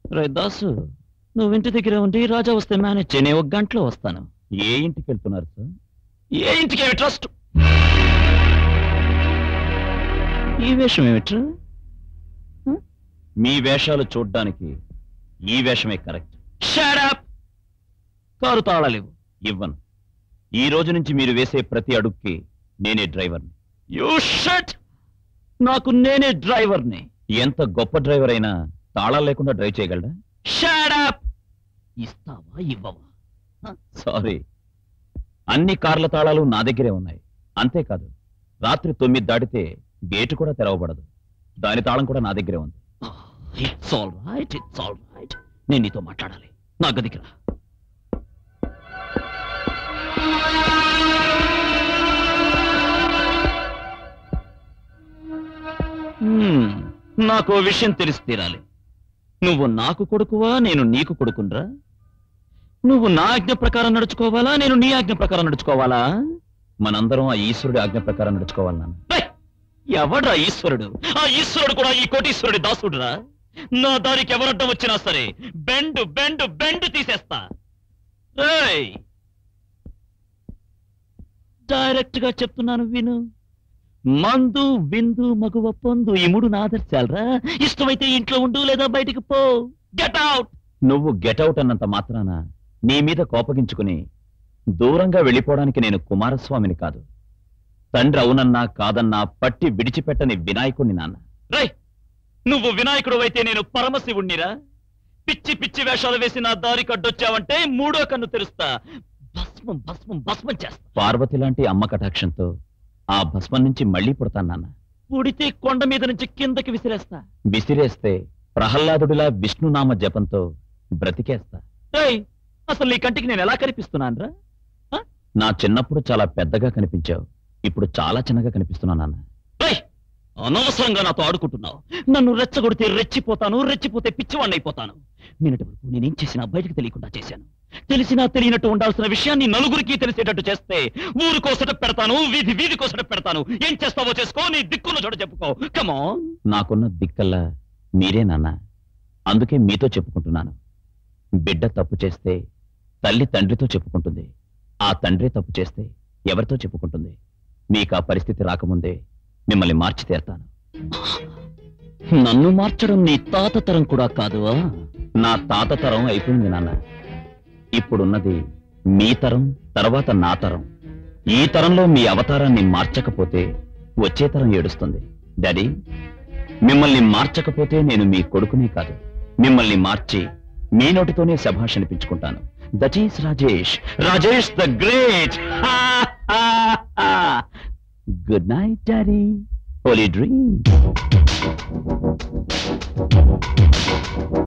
రే దాసు నువ్వు ఇంటి దగ్గర ఉండి రాజా వస్తే మేనేజ్ చేయని ఒక గంటలో వస్తాను ఏ ఇంటికి వెళ్తున్నారు సార్ ఏ ఇంటికి ఏమి ట్రస్ట్ ఈ వేషం ఏమిట్రా మీ వేషాలు చూడ్డానికి ఈ వేషమే కరెక్ట్ షాడప్ కారు తాళలేవు ఇవ్వను ఈ రోజు నుంచి మీరు వేసే ప్రతి అడుగుకి నేనే డ్రైవర్ని యూ షట్ నాకు నేనే డ్రైవర్ని ఎంత గొప్ప డ్రైవర్ అయినా తాళాలు లేకుండా డ్రైవ్ చేయగలడా షాడప్ ఇస్తావా ఇవ్వవా సారీ అన్ని కార్ల తాళాలు నా దగ్గరే ఉన్నాయి అంతేకాదు రాత్రి తొమ్మిది దాటితే గేటు కూడా తెరవబడదు దాని తాళం కూడా నా దగ్గరే ఉంది it's all right it's all right నేను నీతో మాట్లాడాలి నా గదికి రా హ్మ్, నాకు ఓ విషయం తెలిసి తీరాలి నువ్వు నాకు కొడుకువా నేను నీకు కొడుకునరా నువ్వు నా ఆజ్ఞ ప్రకారం నడుచుకోవాలా నేను నీ ఆజ్ఞ ప్రకారం నడుచుకోవాలా మనందరం ఆ ఈశ్వరుడి ఆజ్ఞ ప్రకారం నడుచుకోవాలి నాన్న ఏయ్! ఎవడ్రా ఈశ్వరుడు ఆ ఈశ్వరుడు కూడా ఈ కోటీశ్వరుడి దాసుడురా నా దానికి ఎవరడ్డం వచ్చినా సరే బెండు బెండు బెండు తీసేస్తా రేయ్! డైరెక్ట్ గా చెప్తున్నాను విను మందు విందు మగువ పొందు ఈ మూడు నా ఆదర్శాలరా ఇష్టమైతే ఇంట్లో ఉండు లేదా బయటికి పో గెట్ అవుట్ నువ్వు గెటౌట్ అన్నంత మాత్రాన నీ మీద కోపగించుకుని దూరంగా వెళ్ళిపోవడానికి నేను కుమారస్వామిని కాదు తండ్రి అవునన్నా కాదన్నా పట్టి విడిచిపెట్టని వినాయకుణ్ణి నాన్న రేయ్ నువ్వు వినాయకుడు అయితే నేను పరమశివుణ్ణిరా పిచ్చి పిచ్చి వేషాలు వేసి నా దారి కడ్డొచ్చావంటే మూడో కన్ను తెరుస్తా భస్మం భస్మం భస్మం చేస్తా పార్వతి లాంటి అమ్మ కటాక్షంతో ఆ భస్మం నుంచి మళ్ళీ పుడతాను నాన్న పుడితే కొండ మీద నుంచి కిందకి విసిరేస్తా విసిరేస్తే ప్రహ్లాదుడిలా విష్ణునామ జపంతో బ్రతికేస్తా రేయ్ అసలు నీ కంటికి నేను ఎలా కనిపిస్తున్నానురా నా చిన్నప్పుడు చాలా పెద్దగా కనిపించావు ఇప్పుడు చాలా చిన్నగా కనిపిస్తున్నావు నాన్న రేయ్ అనవసరంగా నాతో ఆడుకుంటున్నావు నన్ను రెచ్చగొడితే రెచ్చిపోతాను రెచ్చిపోతే పిచ్చివాణ్ణి అయిపోతాను నిన్నటి వరకు నేనేం చేసినా బయటకు తెలియకుండా చేశాను తెలిసినా తెలియనట్టు ఉండాల్సిన విషయాన్ని నలుగురికి తెలిసేటట్టు చేస్తే ఊరు కోసట పెడతాను వీధి వీధి కోసట పెడతాను ఏం చేస్తావో చేసుకో నీ దిక్కున్న చోట చెప్పుకో కమాన్ నాకున్న దిక్కల్లా మీరే నాన్న అందుకే మీతో చెప్పుకుంటున్నాను బిడ్డ తప్పు చేస్తే తల్లి తండ్రితో చెప్పుకుంటుంది ఆ తండ్రి తప్పు చేస్తే ఎవరితో చెప్పుకుంటుంది మీకు ఆ పరిస్థితి రాకముందే మిమ్మల్ని మార్చి తీరతాను నన్ను మార్చడం నీ తాత తరం కూడా కాదు ఆ? నా తాత తరం అయిపోయింది నాన్న ఇప్పుడున్నది మీ తరం తర్వాత నా తరం ఈ తరంలో మీ అవతారాన్ని మార్చకపోతే వచ్చే తరం ఏడుస్తుంది డాడీ మిమ్మల్ని మార్చకపోతే నేను మీ కొడుకునే కాదు మిమ్మల్ని మార్చి మీ నోటితోనే శభాష్ అనిపించుకుంటాను that is Rajesh Rajesh the great good night daddy holy dream